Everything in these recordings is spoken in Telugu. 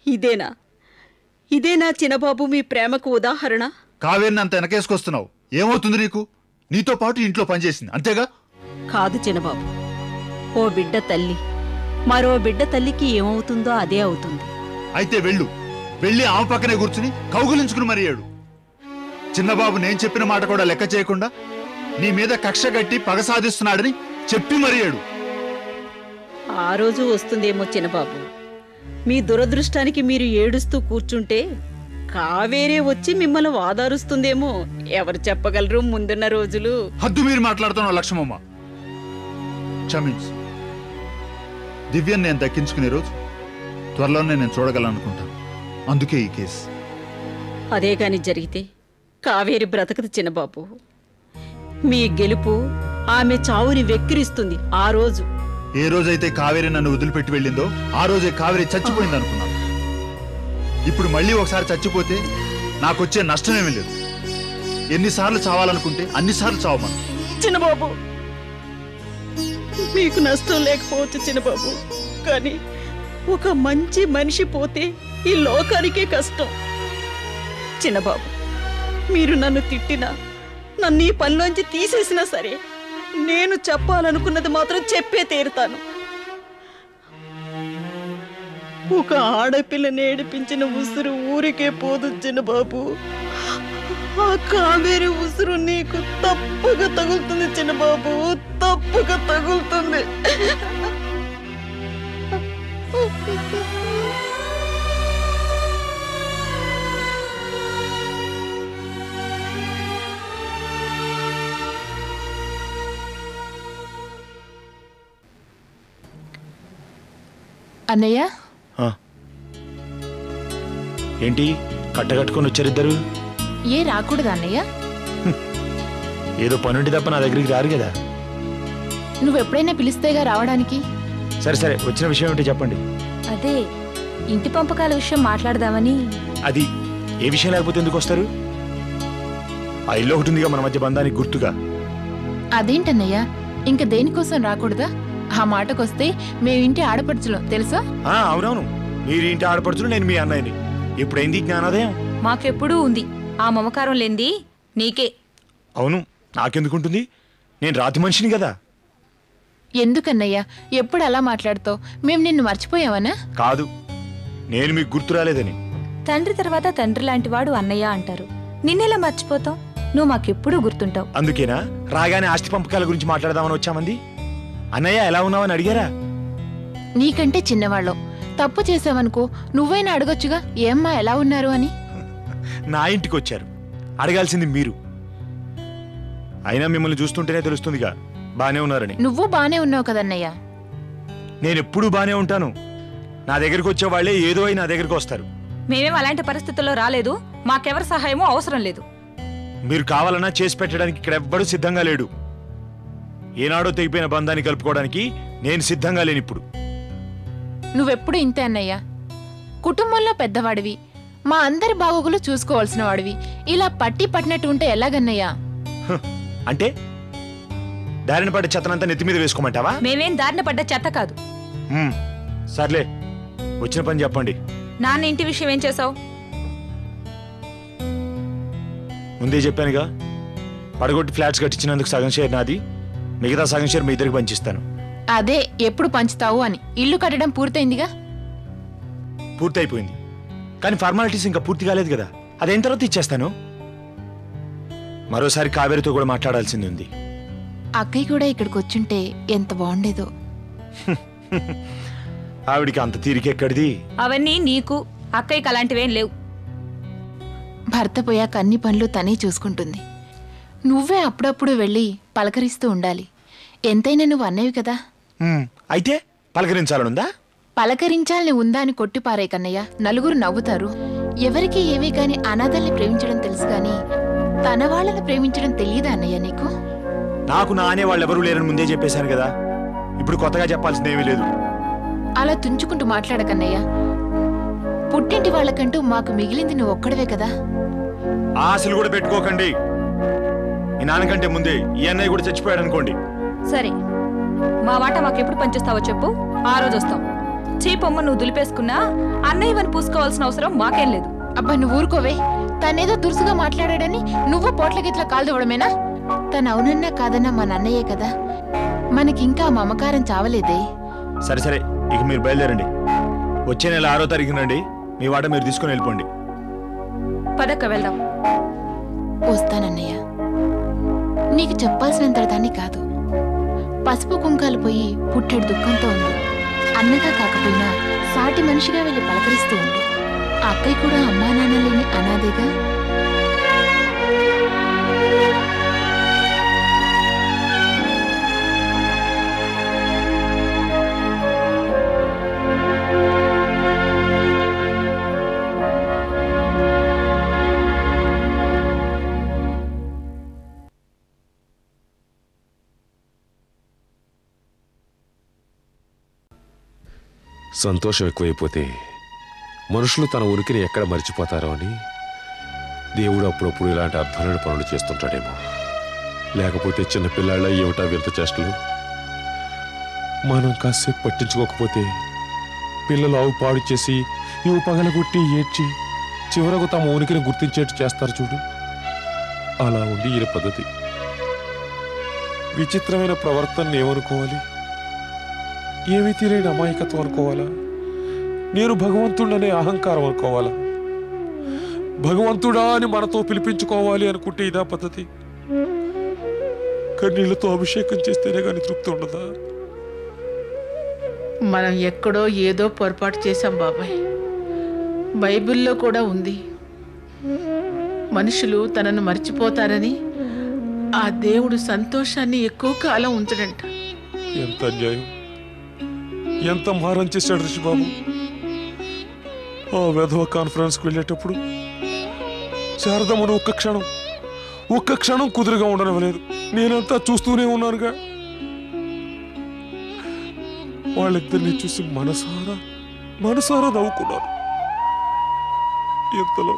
ఇదేనా ఇదేనా చిన్నబాబు మీ ప్రేమకు ఉదాహరణ కావేరిని అంత వెనకేసుకొస్తున్నావు ఏమవుతుంది నీకు నీతో పాటు ఇంట్లో పనిచేసింది అంతేగా కాదు చిన్నబాబు ఓ బిడ్డ తల్లి మరో బిడ్డ తల్లికి ఏమవుతుందో అదే అవుతుంది అయితే వెళ్ళు వెళ్ళి ఆమె పక్కనే కూర్చుని కౌగులించుకుని మరి ఏడు చిన్నబాబు నేను చెప్పిన మాట కూడా లెక్క చేయకుండా నీ మీద కక్ష కట్టి పగ సాధిస్తున్నాడని చెప్పి మరి ఏడు ఆ రోజు వస్తుందేమో చిన్నబాబు మీ దురదృష్టానికి మీరు ఏడుస్తూ కూర్చుంటే కావేరే వచ్చి మిమ్మల్ని వాదారుస్తుందేమో ఎవరు చెప్పగలరు ముందున్న రోజులు హద్దు మీరు మాట్లాడుతున్నావు లక్ష్మమ్మ క్షమించు దివ్యను నేను దక్కించుకునే రోజు త్వరలోనే నేను చూడగలనుకుంటాను అందుకే ఈ కేసు అదే గాని జరిగితే కావేరి బ్రతకదు చిన్నబాబు మీ గెలుపు ఆమె చావుని వెక్కిరిస్తుంది ఆ రోజు ఏ రోజైతే కావేరి నన్ను వదిలిపెట్టి వెళ్ళిందో ఆ రోజే కావేరి చచ్చిపోయింది అనుకున్నాను ఇప్పుడు మళ్ళీ ఒకసారి చచ్చిపోతే నాకొచ్చే నష్టమేమీ లేదు ఎన్నిసార్లు చావాలనుకుంటే అన్నిసార్లు చావమను చిన్నబాబు మీకు నష్టం లేకపోవచ్చు చిన్నబాబు కానీ ఒక మంచి మనిషి పోతే ఈ లోకానికే కష్టం చిన్నబాబు మీరు నన్ను తిట్టినా నన్ను ఈ పనిలోంచి తీసేసినా సరే నేను చెప్పాలనుకున్నది మాత్రం చెప్పే తీరుతాను ఒక ఆడపిల్లని ఏడిపించిన ఉసురు ఊరికే పోదు చిన్నబాబు ఆ కావేరి ఉసురు నీకు తప్పుగా తగులుతుంది చిన్నబాబు తప్పుగా తగులుతుంది అన్నయ్య ఆ. ఏంటి కట్టకట్టుకొని వచ్చారిద్దరు ఏ రాకూడదు అన్నయ్య ఏదో పనుండి తప్ప నా దగ్గరికి రారు కదా నువ్వెప్పుడైనా పిలిస్తేగా రావడానికి సరే సరే వచ్చిన విషయం ఏంటి చెప్పండి అదే ఇంటి పంపకాల విషయం మాట్లాడదామని అది ఏ విషయం లేకపోతే ఎందుకు వస్తారు ఆ ఇల్లు ఒకటి ఉందిగా మన మధ్య బంధానికి గుర్తుగా అదేంటన్నయ్య ఇంక దేనికోసం రాకూడదా ఆ మాటకొస్తే మేమింటి ఆడపడుచులం తెలుసా ఆ అవునవును మీరు ఇంటి ఆడపడుతున్నారు నేను మీ అన్నయ్యని ఎప్పుడైంది ఈ జ్ఞానోదయం మాకెప్పుడూ ఉంది ఆ మమకారం లేంది నీకే అవును నాకెందుకుంటుంది నేను రాతి మనిషిని కదా ఎందుకన్నయ్య ఎప్పుడు అలా మాట్లాడుతావు మేము నిన్ను మర్చిపోయావనా కాదు నేను మీకు గుర్తు రాలేదని తండ్రి తర్వాత తండ్రి లాంటి వాడు అన్నయ్య అంటారు నిన్నెలా మర్చిపోతాం నువ్వు మాకెప్పుడూ గుర్తుంటావు అందుకేనా రాగానే ఆస్తి పంపకాల గురించి మాట్లాడదామని వచ్చామంది అన్నయ్య ఎలా ఉన్నావని అడిగారా నీకంటే చిన్నవాళ్ళం తప్పు చేసావనుకో నువ్వైనా అడగొచ్చుగా ఏమ్మా ఎలా ఉన్నారు అని నా ఇంటికి వచ్చారు అడగాల్సింది మీరు అయినా మిమ్మల్ని చూస్తుంటేనే తెలుస్తుందిగా బానే ఉన్నారని నువ్వు బానే ఉన్నావు కదన్నయ్య నేను ఎప్పుడూ బానే ఉంటాను నా దగ్గరికి వచ్చే వాళ్ళే ఏదో అయి నా దగ్గరికి వస్తారు మేమేం అలాంటి పరిస్థితుల్లో రాలేదు మాకెవరి సహాయమూ అవసరం లేదు మీరు కావాలన్నా చేసి పెట్టడానికి ఇక్కడ ఎవ్వడూ సిద్ధంగా లేడు ఏనాడో తెగిపోయిన బంధాన్ని కలుపుకోవడానికి నేను సిద్ధంగా లేని ఇప్పుడు నువ్వెప్పుడు ఇంతే అన్నయ్య కుటుంబంలో పెద్దవాడివి మా అందరి బాగోగులు చూసుకోవాల్సిన వాడివి ఇలా పట్టి పట్టినట్టు ఉంటే ఎలాగన్నయ్యా హ్, అంటే దారిన పడ్డ చెత్తనంతా నెత్తి మీద వేసుకోమంటావా మేమేం దారిన పడ్డ చెత్త కాదు హ్మ్, సర్లే వచ్చిన పని చెప్పండి నాన్న ఇంటి విషయం ఏం చేసావు ముందే చెప్పానుగా పడగొట్టి ఫ్లాట్స్ కట్టించినందుకు సగం షేర్ నాది మిగతా సగం షేర్ మీ ఇద్దరికి పంచిస్తాను అదే ఎప్పుడు పంచుతావు అని ఇల్లు కట్టడం పూర్తయిందిగా పూర్తయిపోయింది కానీ ఫార్మాలిటీస్ ఇంకా పూర్తి కాలేదు కదా అదేం తర్వాత ఇచ్చేస్తాను మరోసారి కావేరితో కూడా మాట్లాడాల్సింది ఉంది అక్కయ్య కూడా ఇక్కడికి వచ్చుంటే ఎంత బాగుండేదో ఆవిడికి అంత తీరికెక్కడిది అవన్నీ నీకు అక్కయ్యకి అలాంటివేం లేవు భర్త పోయాక అన్ని పనులు తనే చూసుకుంటుంది నువ్వే అప్పుడప్పుడు వెళ్ళి పలకరిస్తూ ఉండాలి ఎంతైనా నువ్వు అన్నవి కదా హ్మ్, అయితే పలకరించాలనుందా పలకరించాలని ఉందా అని కొట్టిపారే కన్నయ్య నలుగురు నవ్వుతారు ఎవరికి ఏమీ కాని అనాథల్ని ప్రేమించడం తెలుసు గాని తన వాళ్ళని ప్రేమించడం తెలియదా అన్నయ్య నీకు నాకు నా అనే వాళ్ళు ఎవరూ లేరని ముందే చెప్పేశాను కదా ఇప్పుడు కొత్తగా చెప్పాల్సింది ఏమీ లేదు అలా తుంచుకుంటూ మాట్లాడకన్నయ్య పుట్టింటి వాళ్ళకంటూ మాకు మిగిలింది నువ్వు ఒక్కడవే కదా ఆశలు కూడా పెట్టుకోకండి మీ నాన్నకంటే ముందే ఈ అన్నయ్య కూడా చచ్చిపోయాడు అనుకోండి సరే మా మాట మాకెప్పుడు పంచిస్తావో చెప్పు ఆ రోజు వస్తాం చీపొమ్మ నువ్వు దులిపేసుకున్నా అన్నయ్యవని పూసుకోవాల్సిన అవసరం మాకేం లేదు అబ్బా నువ్వు ఊరుకోవే తనేదో దురుసుగా మాట్లాడాడని నువ్వు పోట్ల గిట్ల కాల్దవడమేనా తను అవునన్నా కాదన్నా మా నన్నయ్యే కదా మనకింకా మమకారం చావలేదే సరే సరే ఇక మీరు బయలుదేరండి వచ్చే నెల ఆరో తారీఖు రండి మీ వాట మీరు తీసుకుని వెళ్ళిపోండి పదక్క వెళ్దాం వస్తానన్నయ్య నీకు చెప్పాల్సినంత దాన్ని కాదు పసుపు కుంకాలు పోయి పుట్టెడు దుఃఖంతో ఉంది అన్నగా కాకపోయినా సాటి మనిషిగా వెళ్ళి పలకరిస్తూ ఉండు ఆ అక్కయ్య కూడా అమ్మా నాన్న లేని అనాథేగా సంతోషం ఎక్కువైపోతే మనుషులు తన ఉనికిని ఎక్కడ మర్చిపోతారో అని దేవుడు అప్పుడప్పుడు ఇలాంటి అర్థమైన పనులు చేస్తుంటాడేమో లేకపోతే చిన్న పిల్లాళ్ళ ఏమిటా వింత చేష్టలు మనం కాసేపు పట్టించుకోకపోతే పిల్లలు ఆవు పాడు చేసి ఇవి పగలగొట్టి ఏడ్చి చివరకు తమ ఉనికిని గుర్తించేట్టు చేస్తారు చూడు అలా ఉంది ఈయన పద్ధతి విచిత్రమైన ప్రవర్తన ఏమనుకోవాలి ఏమీ తీరేని అమాయకత్వం అనుకోవాలా నేను భగవంతుడనే అహంకారం అనుకోవాలా భగవంతుడా అని మనతో పిలిపించుకోవాలి అనుకుంటే ఇదా పద్ధతి కన్నీళ్లతో అభిషేకం చేస్తేనే కానీ తృప్తి ఉండదా మనం ఎక్కడో ఏదో పొరపాటు చేశాం బాబాయ్ బైబిల్లో కూడా ఉంది మనుషులు తనను మర్చిపోతారని ఆ దేవుడు సంతోషాన్ని ఎక్కువ కాలం ఉంచడంట ఎంత అన్యాయం ఎంత మారం చేశాడు ఋషిబాబు ఆ వెధవ కాన్ఫరెన్స్కి వెళ్ళేటప్పుడు శారదమ్మను ఒక్క క్షణం ఒక్క క్షణం కుదురుగా ఉండనివ్వలేదు నేనంతా చూస్తూనే ఉన్నానుగా వాళ్ళిద్దరిని చూసి మనసారా మనసారా నవ్వుకున్నాను ఎంతలో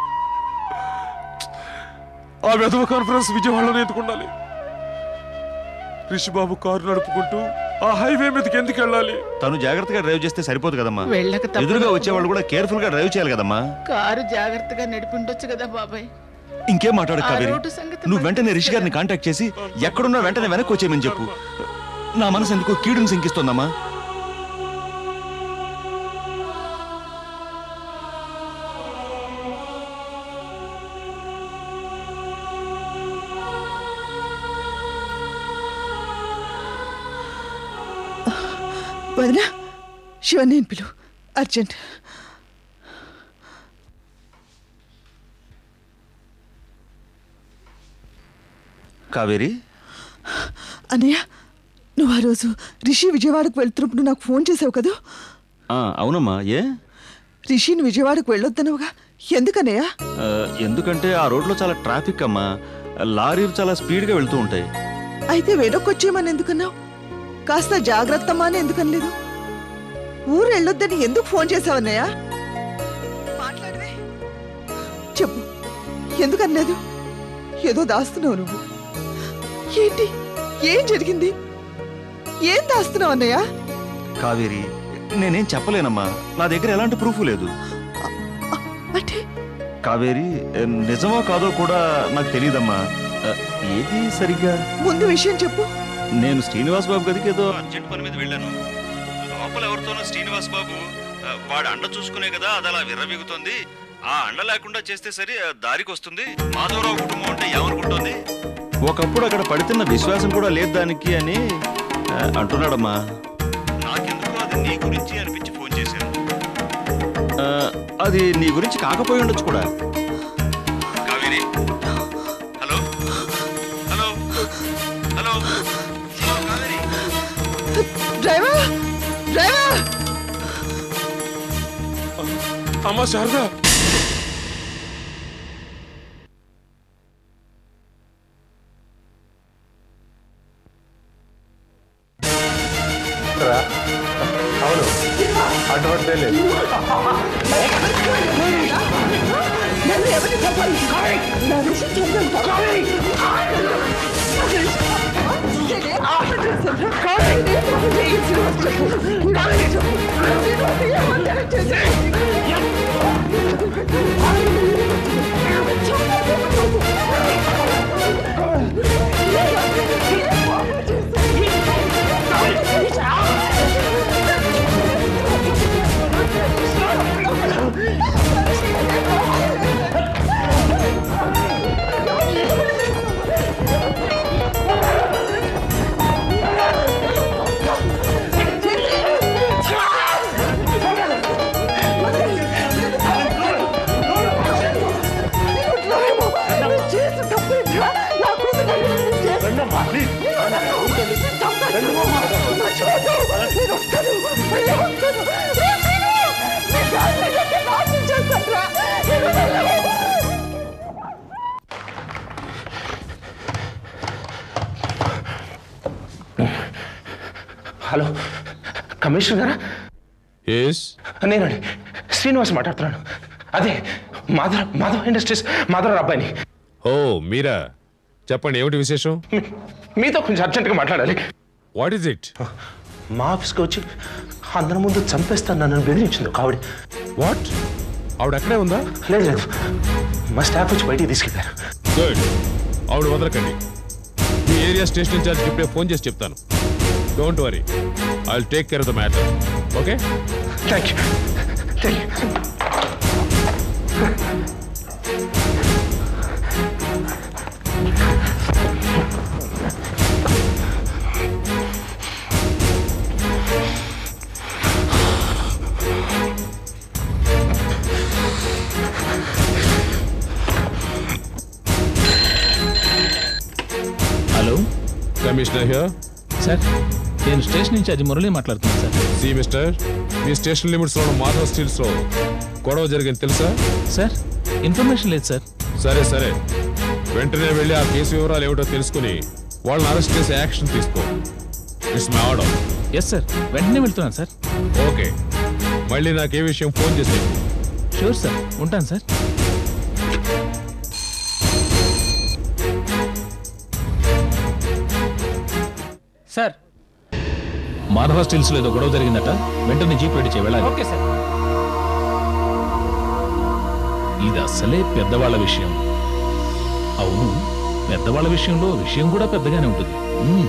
ఆ వెధవ కాన్ఫరెన్స్ విజయవాడలోనే ఎందుకు ఉండాలి రిషిబాబు కారు నడుపుకుంటూ ఆ హైవే మీదకి ఎందుకు వెళ్ళాలి తను జాగ్రత్తగా డ్రైవ్ చేస్తే సరిపోదు కదమ్మా వెళ్ళక తప్పదు. ఎదురుగా వచ్చేవాళ్ళు కూడా కేర్ఫుల్ గా డ్రైవ్ చేయాలి కదమ్మా కారు జాగ్రత్తగా నడిపిండొచ్చు కదా బాబాయ్ ఇంకేం మాట్లాడు ఆ కావేరి రోడ్డు సంగతి నువ్వు వెంటనే మనకు రిషి గారిని తెలుసు కాంటాక్ట్ చేసి ఎక్కడున్నా వెంటనే వెనక్కి వచ్చేయమని చెప్పు నా మనసు ఎందుకో కీడుని శంకిస్తోందమ్మా వదినా శివ నేను పిలు అర్జెంట్ కావేరి అన్నయ్య నువ్వు ఆ రోజు రిషి విజయవాడకు వెళ్తున్నప్పుడు నాకు ఫోన్ చేసావు కదా ఆ, అవునమ్మా ఏ రిషిని విజయవాడకు వెళ్ళొద్దనవుగా ఎందుకన్నయ్య ఆ, ఎందుకంటే ఆ రోడ్లో చాలా ట్రాఫిక్ అమ్మా లారీలు చాలా స్పీడ్గా వెళ్తూ ఉంటాయి అయితే వెనక్కొచ్చేయమని ఎందుకన్నావు కాస్త జాగ్రత్తమ్మా అని ఎందుకనలేదు ఊరు వెళ్ళొద్దని ఎందుకు ఫోన్ చేసావన్నయ్య మాట్లాడవే చెప్పు ఎందుకనలేదు ఏదో దాస్తున్నావు నువ్వు ఏంటి ఏం జరిగింది ఏం దాస్తున్నావు అన్నయ్య కావేరి నేనేం చెప్పలేనమ్మా నా దగ్గర ఎలాంటి ప్రూఫ్ లేదు అంటే కావేరి నిజమో కాదో కూడా నాకు తెలియదమ్మా ఆ, ఏది సరిగ్గా ముందు విషయం చెప్పు నేను శ్రీనివాస్ బాబు గదికి ఏదో అర్జెంట్ పని మీద వెళ్ళాను లోపల ఎవరితోనో శ్రీనివాస్ బాబు ఆ, వాడు అండ చూసుకునే కదా అది అలా విర్రవీగుతోంది ఆ అండ లేకుండా చేస్తే సరి ఆ, దారికి వస్తుంది మాధవరావు కుటుంబం అంటే ఏమనుకుంటోంది ఒకప్పుడు అక్కడ పడుతున్న విశ్వాసం కూడా లేదు దానికి అని ఆ, అంటున్నాడమ్మా నాకెందుకు అది నీ గురించి అనిపించి ఫోన్ చేశాను ఆ, అది నీ గురించి కాకపోయి ఉండొచ్చు కూడా Kaveri hello hello hello hello Kaveri driver driver అమ్మా శారదా అవును అటువంటి లేదు నన్ను ఎవరిని చంపాలి? నా రిషి చంపాలి. నేనే ఆపరేషన్ చేశాను. నేనే ఆపరేషన్ చేశాను. హలో కమిషనర్ గారా ఎస్ నేనండి శ్రీనివాస్ మాట్లాడుతున్నాను అదే మాధవ మాధవ్ ఇండస్ట్రీస్ మాధవ్ అబ్బాయిని ఓ మీరా చెప్పండి ఏమిటి విశేషం మీ- మీతో కొంచెం అర్జెంటుగా మాట్లాడాలి వాట్ ఈస్ ఇట్ మా ఆఫీస్కి వచ్చి అందరి ముందు చంపేస్తాను నన్ను బెదిరించింది ఒక ఆవిడ వాట్ ఆవిడ అక్కడే ఉందా లేదు లేదు మా స్టాఫ్ వచ్చి బయటికి తీసుకెళ్ళారు గుడ్ ఆవిడ వదలకండి మీ ఏరియా స్టేషన్ ఇన్ఛార్జ్కి ఇప్పుడే ఫోన్ చేసి చెప్తాను don't worry I will take care of the matter okay thank you thank you hello commissioner here sir నేను స్టేషన్ ఇన్ఛార్జ్ మురళి మాట్లాడుతున్నాను సార్ సి మిస్టర్ మీ స్టేషన్ లిమిట్స్లో ఉన్న మాధవ్ స్టీల్స్లో గొడవ జరిగింది తెలుసా సార్ ఇన్ఫర్మేషన్ లేదు సార్ సరే సరే వెంటనే వెళ్ళి ఆ కేసు వివరాలు ఏమిటో తెలుసుకుని వాళ్ళని అరెస్ట్ చేసి యాక్షన్ తీసుకో it's my order yes sir వెంటనే వెళ్తున్నాను సార్ ఓకే మళ్ళీ నాకు ఏ విషయం ఫోన్ చేసి చెప్పు. షూర్ సార్ ఉంటాను సార్ సార్ మాధవ స్టీల్స్ లో ఏదో గొడవ జరిగిందట వెంటనే జీప్ రెడీ చేయి వెళ్ళాలి ఓకే సార్ ఇది అసలే పెద్దవాళ్ళ విషయం అవును పెద్దవాళ్ళ విషయంలో విషయం కూడా పెద్దగానే ఉంటుంది మ్మ్.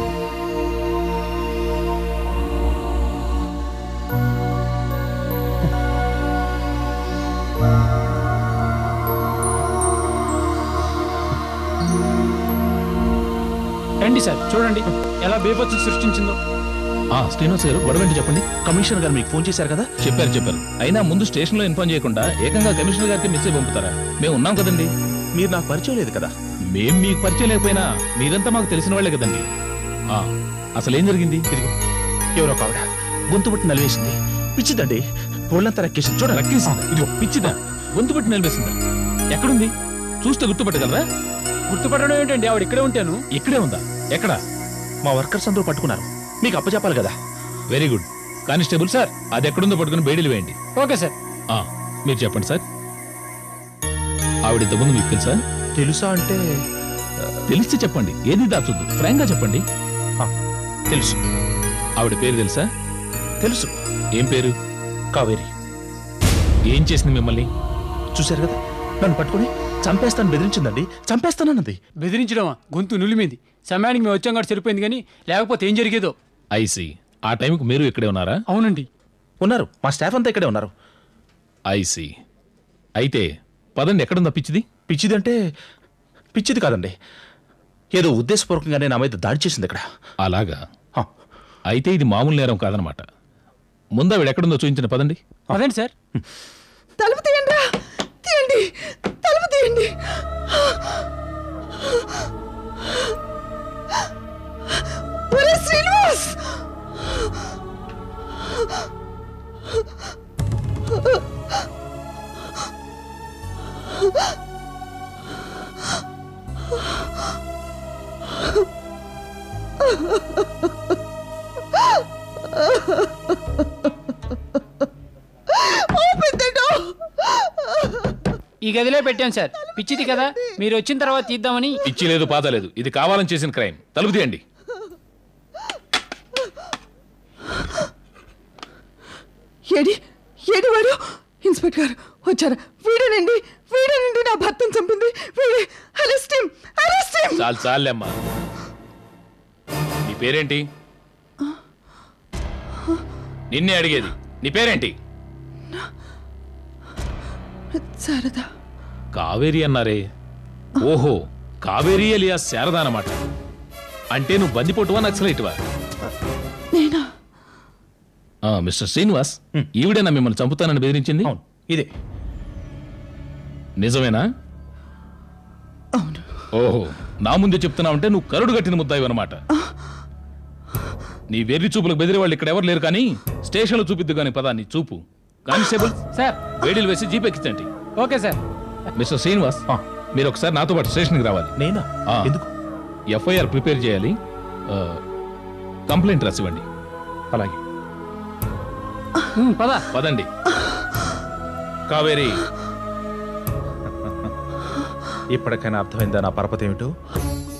రండి సార్ చూడండి ఎలా బేపత్తు సృష్టించిందో ఆ శ్రీనివాస్ గారు గొడవ ఏంటి చెప్పండి కమిషనర్ గారు మీకు ఫోన్ చేశారు కదా చెప్పారు చెప్పారు అయినా ముందు స్టేషన్ లో ఇన్ఫార్మ్ చేయకుండా ఏకంగా కమిషనర్ గారికి మెసేజ్ పంపుతారా మేము ఉన్నాం కదండి మీరు నాకు పరిచయం లేదు కదా మేం మీకు పరిచయం లేకపోయినా మీరంతా మాకు తెలిసిన వాళ్ళే కదండి ఆ, అసలు ఏం జరిగింది ఇదిగో ఎవరో ఒక ఆవిడ గొంతు పుట్టి నలివేసింది పిచ్చిదండి ఒళ్ళంతా రక్కేసింది చూడండి రక్కేసిందా ఇదిగో పిచ్చిదా గొంతు పెట్టి నిలిపేసిందా ఎక్కడుంది చూస్తే గుర్తుపట్టగలరా గుర్తుపట్టడం ఏంటండి ఆవిడ ఇక్కడే ఉంటాను ఇక్కడే ఉందా ఎక్కడ మా వర్కర్స్ అందరూ పట్టుకున్నారు మీకు అప్పచెప్పాలి కదా వెరీ గుడ్ కానిస్టేబుల్ సార్ అది ఎక్కడుందో పట్టుకుని బేడీలు వేయండి ఓకే సార్ ఆ, మీరు చెప్పండి సార్ ఆవిడ ఇంతకుముందు మీకు తెలుసా తెలుసా అంటే తెలిస్తే చెప్పండి ఏది దాచొద్దు ఫ్రాంక్ గా చెప్పండి ఆ, తెలుసు ఆవిడ పేరు తెలుసా తెలుసు ఏం పేరు కావేరి ఏం చేసింది మిమ్మల్ని చూశారు కదా నన్ను పట్టుకుని చంపేస్తాను బెదిరించిందండి చంపేస్తానన్నది బెదిరించడమా గొంతు నులిమింది సమయానికి మేము వచ్చాం కూడా సరిపోయింది కానీ లేకపోతే ఏం జరిగేదో ఐసి ఆ టైంకి మీరు ఇక్కడే ఉన్నారా అవునండి ఉన్నారు మా స్టాఫ్ అంతా ఇక్కడే ఉన్నారు ఐసి అయితే పదండి ఎక్కడుందా పిచ్చిది పిచ్చిదంటే పిచ్చిది కాదండి ఏదో ఉద్దేశపూర్వకంగానే నా మీద దాడి చేసింది ఇక్కడ అలాగా ఆ, అయితే ఇది మామూలు నేరం కాదనమాట ముందు ఆవిడ ఎక్కడుందో చూపించిన పదండి అదండి సార్ తలుపు తీయండి రా తీయండి తలుపు తీయండి ఒరే శ్రీనివాస్ ఓపెన్ ద డోర్ ఈ గదిలో పెట్టాం సార్ పిచ్చిది కదా మీరు వచ్చిన తర్వాత తీద్దామని పిచ్చి లేదు పాత లేదు ఇది కావాలని చేసిన క్రైమ్ తలుపు తీయండి ఏడి ఏడువాడు ఇన్స్పెక్టర్ గారు వచ్చారా వీడేనండి వీడేనండి నా భర్తను చంపింది వీడే అరెస్ట్ హిమ్ అరెస్ట్ హిమ్ చాలు చాలేమ్మా నీ పేరేంటి నిన్నే అడిగేది నీ పేరేంటి శారదా కావేరి అన్నారే ఓహో కావేరి అలియా శారదా అన్నమాట అంటే నువ్వు బందిపోటువా నక్సలైట్వా నేనా ఆ, మిస్టర్ శ్రీనివాస్ ఈవిడేనా మిమ్మల్ని చంపుతానని బెదిరించింది ఇదే నిజమేనా అవును ఓహో నా ముందే చెప్తున్నావంటే నువ్వు కరుడు కట్టిన ముద్దాయి అనమాట నీ వెర్రి చూపులకు బెదిరే వాళ్ళు ఇక్కడ ఎవరు లేరు కానీ స్టేషన్లో చూపిద్దు కానీ పదా నీ చూపు కానిస్టేబుల్ సార్ వేడిలు వేసి జీప్ ఎక్కించండి ఓకే సార్ మిస్టర్ శ్రీనివాస్ మీరు ఒకసారి నాతో పాటు స్టేషన్కి రావాలి నేనా ఎందుకు ఎఫ్ఐఆర్ ప్రిపేర్ చేయాలి ఆ, కంప్లైంట్ రాసివ్వండి అలాగే పద పదండి కావేరి ఇప్పటికైనా అర్థమైందా నా పరపతి ఏమిటో